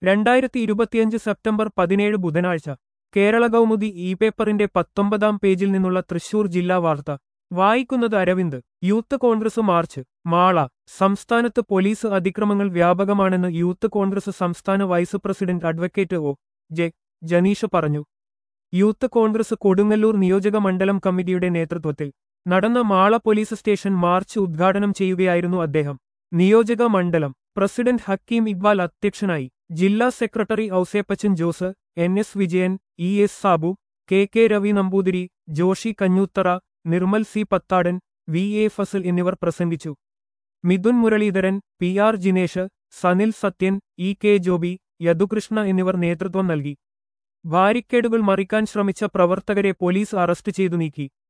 രണ്ടായിരത്തി ഇരുപത്തിയഞ്ച് സെപ്റ്റംബർ പതിനേഴ് ബുധനാഴ്ച കേരള കൗമുദി ഇ പേപ്പറിന്റെ പത്തൊമ്പതാം പേജിൽ നിന്നുള്ള തൃശൂർ ജില്ലാ വാർത്ത വായിക്കുന്നത് Aravind youth congress march Mala സംസ്ഥാനത്ത് പോലീസ് അതിക്രമങ്ങൾ വ്യാപകമാണെന്ന് യൂത്ത് കോൺഗ്രസ് സംസ്ഥാന vice president advocate O J Janeesh പറഞ്ഞു യൂത്ത് കോൺഗ്രസ് കൊടുങ്ങല്ലൂർ നിയോജക മണ്ഡലം കമ്മിറ്റിയുടെ നേതൃത്വത്തിൽ നടന്ന മാള പോലീസ് സ്റ്റേഷൻ മാർച്ച് ഉദ്ഘാടനം ചെയ്യുകയായിരുന്നു അദ്ദേഹം നിയോജക മണ്ഡലം പ്രസിഡന്റ് ഹക്കീം ഇക്ബാൽ അധ്യക്ഷനായി ജില്ലാ secretary Ouseppachan Jose N S Vijayan E S Sabu K K Ravi Namboothiri Joshy Kanjoothara Nirmal C Pathadan V A Fazal എന്നിവർ പ്രസംഗിച്ചു Midhun Muraleedharan P R Jinesh Sanil Sathyan E K Joby Yadukrishna എന്നിവർ നേതൃത്വം നൽകി ബാരിക്കേഡുകൾ മറിക്കാൻ ശ്രമിച്ച പ്രവർത്തകരെ പോലീസ് അറസ്റ്റ് ചെയ്തു നീക്കി